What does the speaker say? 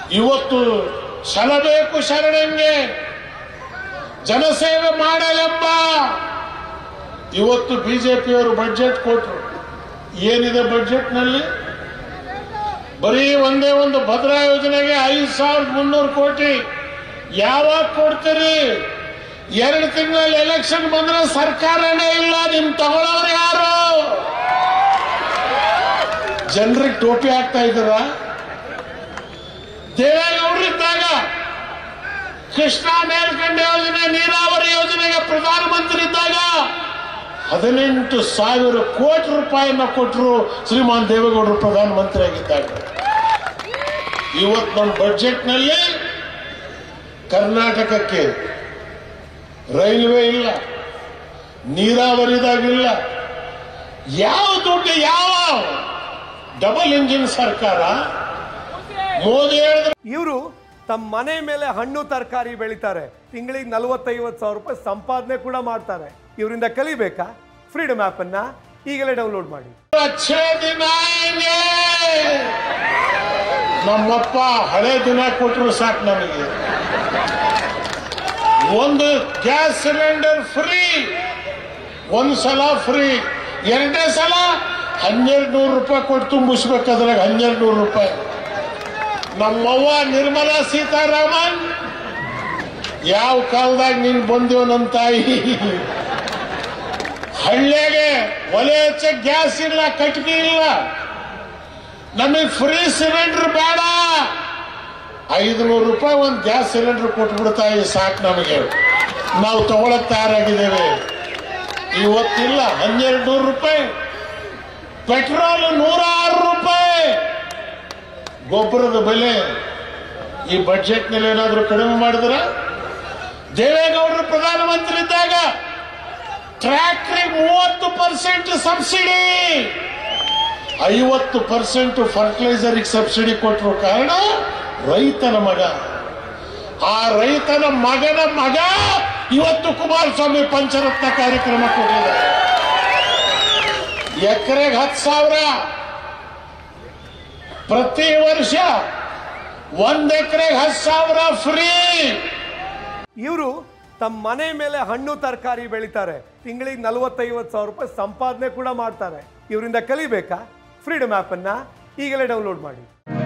ಇವತ್ತು ಸಲಬೇಕು ಶರಣಂಗೆ ಜನಸೇವೆ ಮಾಡಲೆಂಬ ಇವತ್ತು ಬಿಜೆಪಿಯವರು ಬಡ್ಜೆಟ್ ಕೊಟ್ಟರು ಏನಿದೆ ಬಡ್ಜೆಟ್ನಲ್ಲಿ ಬರೀ ಒಂದೇ ಒಂದು ಭದ್ರಾ ಯೋಜನೆಗೆ ಐದು ಸಾವಿರದ ಮುನ್ನೂರು ಕೋಟಿ ಯಾವಾಗ ಕೊಡ್ತೀರಿ ಎರಡು ತಿಂಗಳಲ್ಲಿ ಎಲೆಕ್ಷನ್ ಬಂದ್ರೆ ಸರ್ಕಾರನೇ ಇಲ್ಲ ನಿಮ್ ತಗೊಳ್ಳೋರು ಯಾರು ಜನರಿಗೆ ಟೋಪಿ ಹಾಕ್ತಾ ಇದ್ದೀರ ದೇವೇಗೌಡರಿದ್ದಾಗ ಕೃಷ್ಣಾ ಮೇಲ್ಕಂಡ ಯೋಜನೆ ನೀರಾವರಿ ಯೋಜನೆಗೆ ಪ್ರಧಾನಮಂತ್ರಿ ಇದ್ದಾಗ ಹದಿನೆಂಟು ಸಾವಿರ ಕೋಟಿ ರೂಪಾಯಿನ ಕೊಟ್ಟರು ಶ್ರೀಮಾನ್ ದೇವೇಗೌಡರು ಪ್ರಧಾನಮಂತ್ರಿ ಆಗಿದ್ದಾಗ ಇವತ್ತು ನಮ್ಮ ಬಜೆಟ್ನಲ್ಲಿ ಕರ್ನಾಟಕಕ್ಕೆ ರೈಲ್ವೆ ಇಲ್ಲ ನೀರಾವರಿದಾಗಿಲ್ಲ ಯಾವ ದುಡ್ಡು ಯಾವ ಡಬಲ್ ಇಂಜಿನ್ ಸರ್ಕಾರ ಮೋದಿ ಹೇಳಿದ್ರೆ ಇವರು ತಮ್ಮ ಮನೆ ಮೇಲೆ ಹಣ್ಣು ತರಕಾರಿ ಬೆಳಿತಾರೆ ತಿಂಗಳಿಗೆ ನಲವತ್ತೈವತ್ತು ಸಾವಿರ ರೂಪಾಯಿ ಸಂಪಾದನೆ ಕೂಡ ಮಾಡ್ತಾರೆ ಇವರಿಂದ ಕಲಿಬೇಕಾ ಫ್ರೀಡಮ್ ಅನ್ನ ಈಗಲೇ ಡೌನ್ಲೋಡ್ ಮಾಡಿ ಅಚ್ಚೇ ದಿನ ಆಯಂಗೆ. ನಮ್ಮಪ್ಪ ಹಳೆ ದಿನ ಕೊಟ್ಟರು ಸಾಕು ನನಗೆ ಒಂದು ಗ್ಯಾಸ್ ಸಿಲಿಂಡರ್ ಫ್ರೀ ಒಂದು ಸಲ ಫ್ರೀ ಎರಡನೇ ಸಲ ಹನ್ನೆರಡು ನೂರು ರೂಪಾಯಿ ಕೊಟ್ಟು ತುಂಬಿಸ್ಬೇಕು ಅದ್ರಾಗ ಹನ್ನೆರಡು ನೂರು ರೂಪಾಯಿ ನಮ್ಮವ್ವ ನಿರ್ಮಲಾ ಸೀತಾರಾಮನ್ ಯಾವ ಕಾಲದಾಗ ನೀನ್ ಬಂದಿವ ನಮ್ಮ ತಾಯಿ ಹಳ್ಳಿಯಾಗೆ ಒಲೆ ಹಚ್ಚ ಗ್ಯಾಸ್ ಇಲ್ಲ ಕಟ್ಗೆ ಇಲ್ಲ ನಮಗೆ ಫ್ರೀ ಸಿಲಿಂಡರ್ ಬೇಡ ಐದುನೂರು ರೂಪಾಯಿ ಒಂದು ಗ್ಯಾಸ್ ಸಿಲಿಂಡರ್ ಕೊಟ್ಬಿಡ್ತಾ ಈ ಸಾಕು ನಮಗೆ ನಾವು ತಗೊಳಕ್ ತಯಾರಾಗಿದ್ದೇವೆ ಇವತ್ತಿಲ್ಲ ಹನ್ನೆರಡು ನೂರು ರೂಪಾಯಿ ಪೆಟ್ರೋಲ್ ನೂರ ಆರು ರೂಪಾಯಿ ಗೊಬ್ಬರದ ಬೆಲೆ ಈ ಬಜೆಟ್ನಲ್ಲಿ ಏನಾದರೂ ಕಡಿಮೆ ಮಾಡಿದ್ರ ದೇವೇಗೌಡರು ಪ್ರಧಾನಮಂತ್ರಿ ಇದ್ದಾಗ ಟ್ರ್ಯಾಕ್ಟ್ರಿಗೆ ಮೂವತ್ತು ಪರ್ಸೆಂಟ್ ಸಬ್ಸಿಡಿ ಐವತ್ತು ಪರ್ಸೆಂಟ್ ಫರ್ಟಿಲೈಸರ್ಗೆ ಸಬ್ಸಿಡಿ ಕೊಟ್ಟರು ಕಾರಣ ರೈತನ ಮಗ ಆ ರೈತನ ಮಗನ ಮಗ ಇವತ್ತು ಕುಮಾರಸ್ವಾಮಿ ಪಂಚರತ್ನ ಕಾರ್ಯಕ್ರಮ ಕೊಟ್ಟಿದ್ದಾರೆ ಎಕರೆಗೆ ಹತ್ತು ಸಾವಿರ ಪ್ರತಿ ವರ್ಷ ಒಂದ್ ಎಕರೆಗೆ ಹತ್ತು ಸಾವಿರ ಫ್ರೀ ಇವರು ತಮ್ಮ ಮನೆ ಮೇಲೆ ಹಣ್ಣು ತರಕಾರಿ ಬೆಳಿತಾರೆ ತಿಂಗಳಿಗೆ ನಲವತ್ತೈವತ್ತು ಸಾವಿರ ರೂಪಾಯಿ ಸಂಪಾದನೆ ಕೂಡ ಮಾಡ್ತಾರೆ ಇವರಿಂದ ಕಲಿಬೇಕಾ ಫ್ರೀಡಮ್ ಅನ್ನ ಈಗಲೇ ಡೌನ್ಲೋಡ್ ಮಾಡಿ